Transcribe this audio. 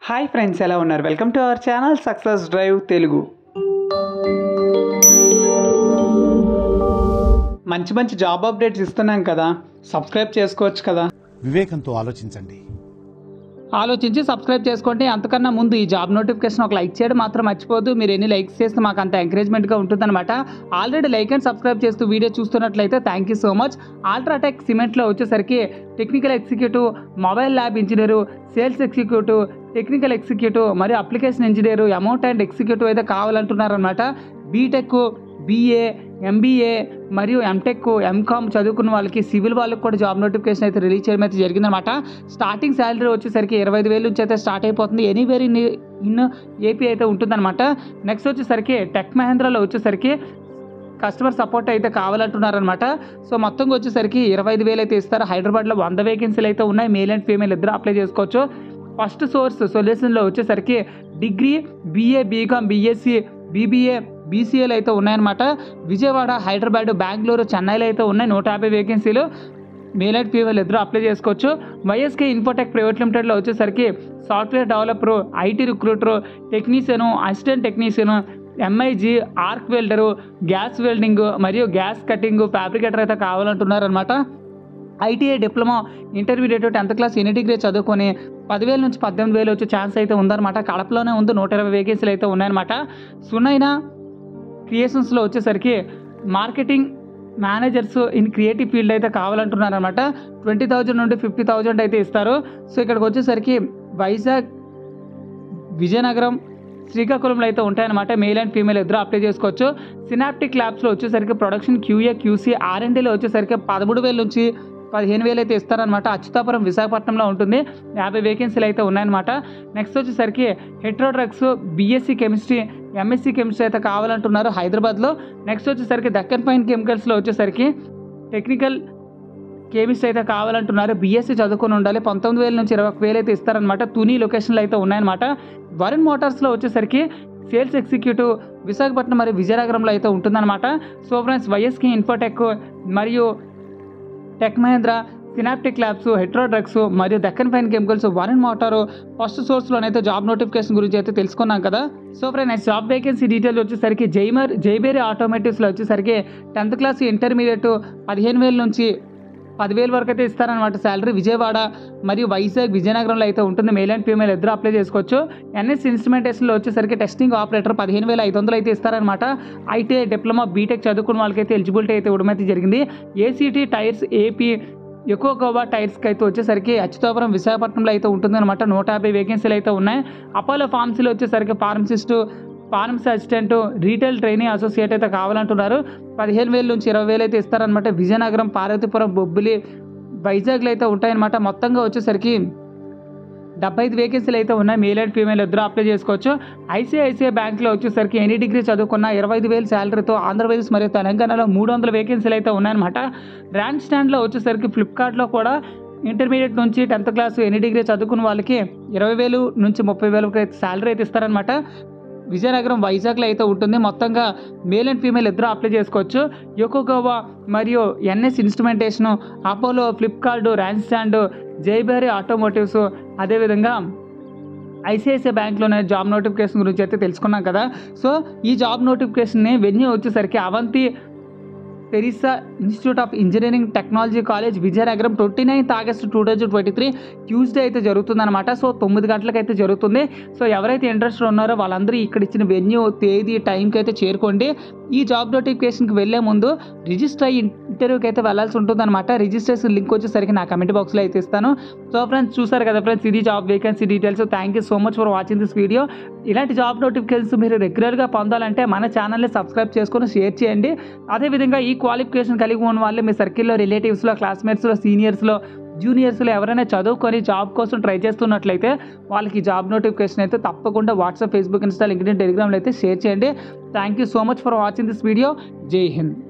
hi friends ఎలా ఉన్నారు welcome to our channel success drive Telugu మంచి మంచి జాబ్ అప్డేట్స్ ఇస్తున్నాం కదా సబ్స్క్రైబ్ చేసుకోవచ్చు కదా వివేకంతో ఆలోచించండి ఆలోచించి సబ్స్క్రైబ్ చేసుకోండి అంతకన్నా ముందు ఈ జాబ్ నోటిఫికేషన్ ఒక లైక్ చేయడం మాత్రం మర్చిపోదు మీరు ఎన్ని లైక్స్ చేస్తే మాకు అంత ఎంకరేజ్మెంట్గా ఉంటుందన్నమాట ఆల్రెడీ లైక్ అండ్ సబ్స్క్రైబ్ చేస్తూ వీడియో చూస్తున్నట్లయితే thank you so much UltraTech సిమెంట్లో వచ్చేసరికి technical executive mobile lab engineer sales executive technical executive మరియు application engineer amount and executive అయితే కావాలంటున్నారనమాట బీటెక్ బీఏ ఎంబీఏ మరియు ఎంటెక్ ఎంకామ్ చదువుకున్న వాళ్ళకి సివిల్ వాళ్ళకి కూడా జాబ్ నోటిఫికేషన్ అయితే రిలీజ్ చేయడం అయితే జరిగిందనమాట స్టార్టింగ్ శాలరీ వచ్చేసరికి ఇరవై ఐదు వేల నుంచి అయితే స్టార్ట్ అయిపోతుంది ఎనీవేర్ ఇన్ ఇన్ ఏపీ అయితే ఉంటుందన్నమాట నెక్స్ట్ వచ్చేసరికి టెక్ మహేంద్రాలో వచ్చేసరికి కస్టమర్ సపోర్ట్ అయితే కావాలంటున్నారనమాట సో మొత్తంగా వచ్చేసరికి ఇరవై ఐదు వేలు అయితే ఇస్తారు హైదరాబాద్లో వంద వేకెన్సీలు అయితే ఉన్నాయి మేల్ అండ్ ఫీమేల్ ఇద్దరు అప్లై చేసుకోవచ్చు ఫస్ట్ సోర్స్ సొల్యూషన్లో వచ్చేసరికి degree BA BCom BSc BBA బీసీఏలు అయితే ఉన్నాయన్నమాట విజయవాడ హైదరాబాద్ బెంగళూరు చెన్నైలో అయితే ఉన్నాయి నూట యాభై వేకెన్సీలు మేల్ అండ్ ఫీమేల్ ఇద్దరు అప్లై చేసుకోవచ్చు వైఎస్కే ఇన్ఫోటెక్ ప్రైవేట్ లిమిటెడ్లో వచ్చేసరికి software developer IT recruiter technician assistant technician MIG arc welder gas welding మరియు గ్యాస్ కటింగ్ ఫ్యాబ్రికేటర్ అయితే కావాలంటున్నారనమాట ITI diploma intermediate tenth class ఎన్ని డిగ్రీ చదువుకొని పదివేల నుంచి పద్దెనిమిది వేలు వచ్చే ఛాన్స్ అయితే ఉందన్నమాట కడపలోనే ఉంది నూట ఇరవై వేకెన్సీలు అయితే ఉన్నాయన్నమాట సునైనా క్రియేషన్స్లో వచ్చేసరికి marketing managers in creative field అయితే కావాలంటున్నారనమాట ట్వంటీ థౌజండ్ నుండి ఫిఫ్టీ థౌజండ్ అయితే ఇస్తారు సో ఇక్కడికి వచ్చేసరికి వైజాగ్ విజయనగరం శ్రీకాకుళంలో అయితే ఉంటాయన్నమాట మేల్ అండ్ ఫీమేల్ ఇద్దరు అప్లై చేసుకోవచ్చు సినాప్టిక్ ల్యాబ్స్లో వచ్చేసరికి ప్రొడక్షన్ క్యూఏ క్యూసీ ఆర్ఎండ్లో వచ్చేసరికి పదమూడు వేల నుంచి పదిహేను వేలు అయితే ఇస్తారనమాట అచ్యుతాపురం విశాఖపట్నంలో ఉంటుంది యాభై వేకెన్సీలు అయితే ఉన్నాయన్నమాట నెక్స్ట్ వచ్చేసరికి Hetero drugs BSc chemistry MSc chemistry అయితే కావాలంటున్నారు హైదరాబాద్లో నెక్స్ట్ వచ్చేసరికి దక్కన్ ఫైన్ కెమికల్స్లో వచ్చేసరికి టెక్నికల్ కేమిస్ట్ అయితే కావాలంటున్నారు బీఎస్సీ చదువుకొని ఉండాలి పంతొమ్మిది వేల నుంచి ఇరవై ఒక వేలు అయితే ఇస్తారనమాట తుని లొకేషన్లో అయితే ఉన్నాయన్నమాట వరుణ్ మోటార్స్లో వచ్చేసరికి సేల్స్ ఎగ్జిక్యూటివ్ విశాఖపట్నం మరియు విజయనగరంలో అయితే ఉంటుందన్నమాట సో ఫ్రెండ్స్ వైఎస్కి ఇన్ఫోటెక్ మరియు tech Mahindra Synaptic Labs Hetero drugs మరియు Deccan fine chemicals Varun motor first సోర్స్లోనైతే జాబ్ నోటిఫికేషన్ గురించి అయితే తెలుసుకున్నాం కదా so friends job vacancy details వచ్చేసరికి జైమర్ జైబేరి ఆటోమేటివ్స్లో వచ్చేసరికి టెన్త్ క్లాస్ ఇంటర్మీడియట్ పదిహేను వేల నుంచి పదివేల వరకు అయితే ఇస్తారనమాట శాలరీ విజయవాడ మరియు వైజాగ్ విజయనగరంలో అయితే ఉంటుంది మేల్ అండ్ ఫీమేల్ ఇద్దరు అప్లై చేసుకోవచ్చు ఎన్ఎస్ ఇన్స్ట్రుమెంటేషన్లో వచ్చేసరికి టెస్టింగ్ ఆపరేటర్ పదిహేను వేల ఐదు వందలు అయితే ఇస్తారనమాట ఐటీఐ డిప్లొమా బీటెక్ చదువుకున్న వాళ్ళకైతే ఎలిజిబిలిటీ అయితే ఇవ్వడం అయితే జరిగింది ఏసీటీ టైర్స్ ఏపీ ఎక్కువ గోవా టైర్స్కి అయితే వచ్చేసరికి అచ్యుతాపురం విశాఖపట్నంలో అయితే ఉంటుందన్నమాట నూట యాభై వేకెన్సీలు అయితే ఉన్నాయి అపోలో ఫార్మసీలో వచ్చేసరికి pharmacist pharmacy assistant retail training associate అయితే కావాలంటున్నారు పదిహేను వేల నుంచి ఇరవై వేలు అయితే ఇస్తారనమాట విజయనగరం పార్వతీపురం బొబ్బిలి వైజాగ్లో అయితే ఉంటాయన్నమాట మొత్తంగా వచ్చేసరికి డెబ్బై ఐదు వేకెన్సీలు అయితే ఉన్నాయి మేల్ అండ్ ఫీమేల్ ఇద్దరు అప్లై చేసుకోవచ్చు ఐసిఐసిఐ బ్యాంక్లో వచ్చేసరికి ఎనీ డిగ్రీ చదువుకున్న ఇరవై ఐదు వేల శాలరీతో ఆంధ్రప్రదేశ్ మరియు తెలంగాణలో మూడు వందల వేకెన్సీలు అయితే ఉన్నాయన్నమాట ర్యాంక్ స్టాండ్లో వచ్చేసరికి ఫ్లిప్కార్ట్లో కూడా ఇంటర్మీడియట్ నుంచి టెన్త్ క్లాస్ ఎనీ డిగ్రీ చదువుకున్న వాళ్ళకి ఇరవై వేలు నుంచి ముప్పై వేలకు అయితే శాలరీ అయితే ఇస్తారనమాట విజయనగరం వైజాగ్లో అయితే ఉంటుంది మొత్తంగా మేల్ అండ్ ఫీమేల్ ఇద్దరు అప్లై చేసుకోవచ్చు యోకోగోవా మరియు NS instrumentation Apollo Flipkart Randstad Jaibheri automotives అదేవిధంగా ఐసిఐసిఐ బ్యాంక్లోనే జాబ్ నోటిఫికేషన్ గురించి అయితే తెలుసుకున్నాం కదా సో ఈ జాబ్ నోటిఫికేషన్ని వెన్యూ వచ్చేసరికి Avanthi Teresa institute of engineering technology college Vizianagaram twenty ninth August two thousand twenty three Tuesday అయితే జరుగుతుందన్నమాట సో తొమ్మిది గంటలకు అయితే జరుగుతుంది సో ఎవరైతే ఇంట్రెస్ట్ ఉన్నారో వాళ్ళందరూ ఇక్కడ ఇచ్చిన వెన్యూ తేదీ టైంకి అయితే చేరుకోండి ఈ జాబ్ నోటిఫికేషన్కి వెళ్ళే ముందు రిజిస్టర్ అయ్యి ఇంటర్వ్యూకి అయితే వెళ్ళాల్సి ఉంటుందన్నమాట రిజిస్ట్రేషన్ లింక్ వచ్చేసరికి నా కమెంట్ బాక్స్లో అయితే ఇస్తాను సో ఫ్రెండ్స్ చూసారు కదా ఫ్రెండ్స్ ఇది job vacancy details thank you so much for watching this video ఇలాంటి జాబ్ నోటిఫికేషన్స్ మీరు రెగ్యులర్గా పొందాలంటే మన ఛానల్ని సబ్స్క్రైబ్ చేసుకొని షేర్ చేయండి అదేవిధంగా ఈ క్వాలిఫికేషన్ కలిగి ఉన్న వాళ్ళు మీ సర్కిల్లో రిలేటివ్స్లో క్లాస్మేట్స్లో సీనియర్స్లో జూనియర్స్లో ఎవరైనా చదువుకొని జాబ్ కోసం ట్రై చేస్తున్నట్లయితే వాళ్ళకి జాబ్ నోటిఫికేషన్ అయితే తప్పకుండా వాట్సాప్ ఫేస్బుక్ ఇన్స్టా లింక్డ్ఇన్ టెలిగ్రామ్లో అయితే షేర్ చేయండి thank you so much for watching this video Jai Hind